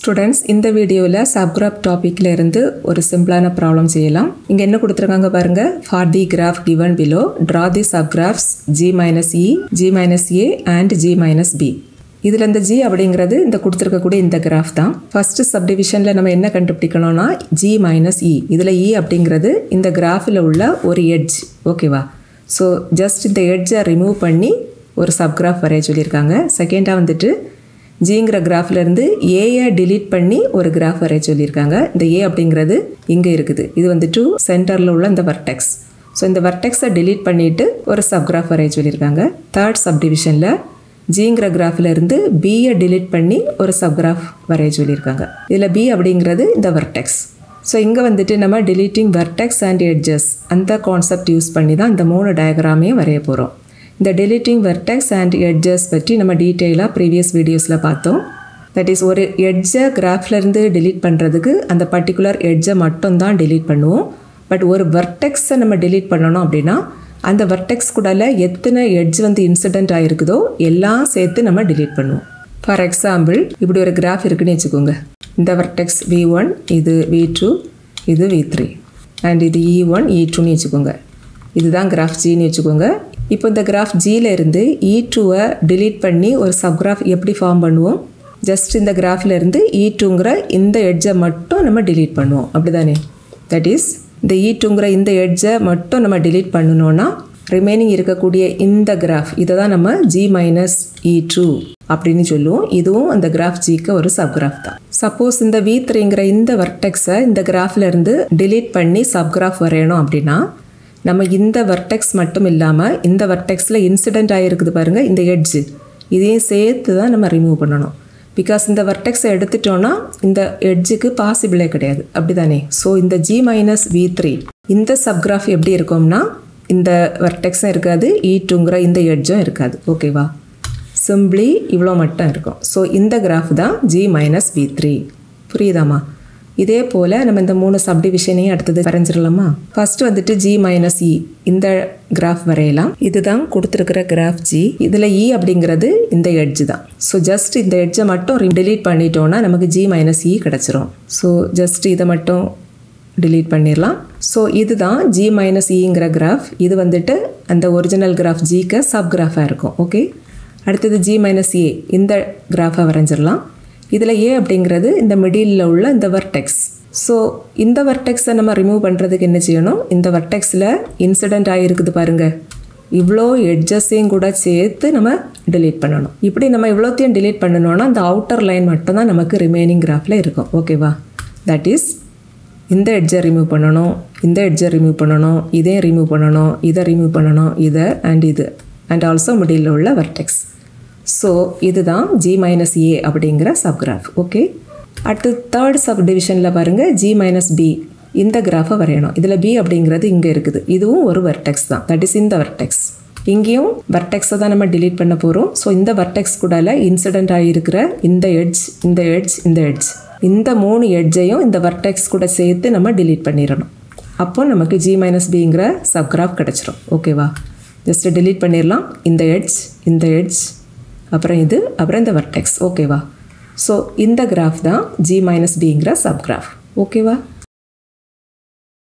students இந்த வீடியோவில் subgraph டாப்பிக்கில் இருந்து ஒரு சிம்பிளான ப்ராப்ளம் செய்யலாம் இங்கே என்ன கொடுத்துருக்காங்க பாருங்க for the graph given below draw the subgraphs G minus E G minus A and G minus B இதில் இந்த ஜி அப்படிங்கிறது இந்த கொடுத்துருக்கக்கூடிய இந்த கிராஃப் தான் ஃபஸ்ட்டு சப்டிவிஷனில் நம்ம என்ன கண்டுபிடிக்கணும்னா ஜி மைனஸ் இ இதில் இ அப்படிங்கிறது இந்த கிராஃபில் உள்ள ஒரு எட்ஜ் ஓகேவா ஸோ ஜஸ்ட் இந்த எட்ஜை ரிமூவ் பண்ணி ஒரு சப்கிராஃப் வரைய சொல்லியிருக்காங்க செகண்டாக வந்துட்டு ஜிங்கிற கிராஃப்லேருந்து ஏயை டிலீட் பண்ணி ஒரு கிராஃப் வரைய சொல்லியிருக்காங்க இந்த ஏ அப்படிங்கிறது இங்கே இருக்குது இது வந்துட்டு சென்டரில் உள்ள இந்த வர்டெக்ஸ் ஸோ இந்த வர்டெக்ஸை டிலீட் பண்ணிவிட்டு ஒரு சப்கிராஃப் வரைய சொல்லியிருக்காங்க தேர்ட் சப்டிவிஷனில் ஜிங்கிற கிராஃபில் இருந்து பியை டிலீட் பண்ணி ஒரு சப்கிராஃப் வரைய சொல்லியிருக்காங்க இதில் பி அப்படிங்கிறது இந்த வர்டெக்ஸ் ஸோ இங்கே வந்துட்டு நம்ம டிலீட்டிங் வெர்டெக்ஸ் அண்ட் எட்ஜஸ் அந்த கான்செப்ட் யூஸ் பண்ணி தான் இந்த மூணு டயக்ராமையும் வரைய போகிறோம் இந்த டெலிட்டிங் வெர்டெக்ஸ் அண்ட் எட்ஜஸ் பற்றி நம்ம டீட்டெயிலாக ப்ரீவியஸ் வீடியோஸில் பார்த்தோம் தட் இஸ் ஒரு எட்ஜை கிராஃப்லேருந்து டிலீட் பண்ணுறதுக்கு அந்த பர்டிகுலர் எட்ஜை மட்டும் தான் டிலீட் பண்ணுவோம் பட் ஒரு வெர்டெக்ஸை நம்ம டிலீட் பண்ணணும் அப்படின்னா அந்த வெர்டெக்ஸ் கூடல எத்தனை எட்ஜ் வந்து இன்சிடென்ட் ஆகிருக்குதோ எல்லாம் சேர்த்து நம்ம டிலீட் பண்ணுவோம் ஃபார் எக்ஸாம்பிள் இப்படி ஒரு கிராஃப் இருக்குன்னு வச்சுக்கோங்க இந்த வெர்டெக்ஸ் வி ஒன் இது வி டூ இது வி த்ரீ அண்ட் இது இ ஒன் இ டூன்னு வச்சுக்கோங்க இதுதான் கிராஃப் ஜின்னு வச்சுக்கோங்க இப்போ இந்த கிராஃப் ஜியில் இருந்து இ டூவை டிலீட் பண்ணி ஒரு சப்கிராஃப் எப்படி ஃபார்ம் பண்ணுவோம் ஜஸ்ட் இந்த கிராஃபில் இருந்து இ டூங்கிற இந்த எட்ஜை மட்டும் நம்ம டிலீட் பண்ணுவோம் அப்படி தானே தட் இஸ் இந்த இ டூங்கிற இந்த எட்ஜை மட்டும் நம்ம டிலீட் பண்ணணுன்னா ரிமைனிங் இருக்கக்கூடிய இந்த கிராஃப் இதை தான் நம்ம ஜி மைனஸ் இ டூ அப்படின்னு சொல்லுவோம் இதுவும் அந்த கிராஃப் ஜிக்கு ஒரு சப்கிராஃப் தான் சப்போஸ் இந்த வி த்ரீங்கிற இந்த வர்டெக்ஸை இந்த கிராஃப்ல இருந்து டிலீட் பண்ணி சப்கிராஃப் வரையணும் அப்படின்னா நம்ம இந்த வர்டெக்ஸ் மட்டும் இல்லாமல் இந்த வர்டெக்ஸில் இன்சிடென்ட் ஆகிருக்குது பாருங்கள் இந்த எட்ஜு இதையும் சேர்த்து தான் நம்ம ரிமூவ் பண்ணணும் பிகாஸ் இந்த வர்டெக்ஸை எடுத்துட்டோன்னா இந்த எட்ஜுக்கு பாசிபிளே கிடையாது அப்படி தானே ஸோ இந்த ஜி மைனஸ் வி த்ரீ இந்த சப்கிராஃப் எப்படி இருக்கும்னா இந்த வர்டெக்ஸும் இருக்காது இ டூங்கிற இந்த எட்ஜும் இருக்காது ஓகேவா சிம்பிளி இவ்வளோ மட்டும் இருக்கும் ஸோ இந்த கிராஃப் தான் ஜி மைனஸ் வி த்ரீ புரியுதாம்மா இதே போல் நம்ம இந்த மூணு சப்டிவிஷனையும் அடுத்தது வரைஞ்சிடலாமா ஃபர்ஸ்ட் வந்துட்டு ஜி மைனஸ் இ இந்த கிராஃப் வரையலாம் இதுதான் கொடுத்துருக்கிற கிராஃப் ஜி இதில் இ அப்படிங்கிறது இந்த எட்ஜ் தான் ஸோ ஜஸ்ட் இந்த எட்ஜை மட்டும் டிலீட் பண்ணிட்டோன்னா நமக்கு ஜி மைனஸ் இ கிடச்சிரும் ஸோ ஜஸ்ட் இதை மட்டும் டிலீட் பண்ணிடலாம் ஸோ இதுதான் ஜி மைனஸ் இங்கிற கிராஃப் இது வந்துட்டு அந்த ஒரிஜினல் கிராஃப் ஜிக்கு சப் கிராஃபாக இருக்கும் ஓகே அடுத்தது ஜி மைனஸ் ஏ இந்த கிராஃபை வரைஞ்சிடலாம் இதில் ஏ அப்படிங்கிறது இந்த மிடிலில் உள்ள இந்த வர்டெக்ஸ் ஸோ இந்த வர்டெக்ஸை நம்ம ரிமூவ் பண்ணுறதுக்கு என்ன செய்யணும் இந்த வர்டெக்ஸில் இன்சிடெண்ட் ஆகிருக்குது பாருங்கள் இவ்வளோ எட்ஜஸையும் கூட சேர்த்து நம்ம டிலீட் பண்ணணும் இப்படி நம்ம இவ்வளோத்தையும் டிலீட் பண்ணணும்னா அந்த அவுட்டர் லைன் மட்டும்தான் நமக்கு ரிமைனிங் கிராஃபில் இருக்கும் ஓகேவா தட் இஸ் இந்த எட்ஜை ரிமூவ் பண்ணணும் இந்த எட்ஜை ரிமூவ் பண்ணணும் இதையும் ரிமூவ் பண்ணணும் இதை ரிமூவ் பண்ணணும் இதை அண்ட் இது அண்ட் ஆல்சோ மிடில் உள்ள வர்டெக்ஸ் ஸோ இதுதான் ஜி மைனஸ் ஏ அப்படிங்கிற சப்கிராஃப் ஓகே அடுத்து தேர்ட் சப் டிவிஷனில் பாருங்கள் ஜி மைனஸ் பி இந்த கிராஃபை வரையணும் இதில் பி அப்படிங்கிறது இங்கே இருக்குது இதுவும் ஒரு வர்டெக்ஸ் தான் தட் இஸ் இந்த வர்டெக்ஸ் இங்கேயும் வர்டெக்ஸை தான் நம்ம டிலீட் பண்ண போகிறோம் ஸோ இந்த வர்டெக்ஸ் கூடல இன்சிடென்ட் ஆகியிருக்கிற இந்த எட்ஜ் இந்த எட்ஜ் இந்த எட்ஜ் இந்த மூணு எட்ஜையும் இந்த வர்டெக்ஸ் கூட சேர்த்து நம்ம டிலீட் பண்ணிடணும் அப்போ நமக்கு ஜி மைனஸ் பிங்கிற சப்கிராஃப் கிடச்சிரும் ஓகேவா ஜஸ்ட் டிலீட் பண்ணிடலாம் இந்த எட்ஜ் இந்த எட்ஜ் அப்புறம் இது அப்புறம் இந்த வர்டெக்ஸ் ஓகேவா ஸோ இந்த கிராஃப் தான் ஜி மைனஸ் பிங்கிற சப் கிராஃப் ஓகேவா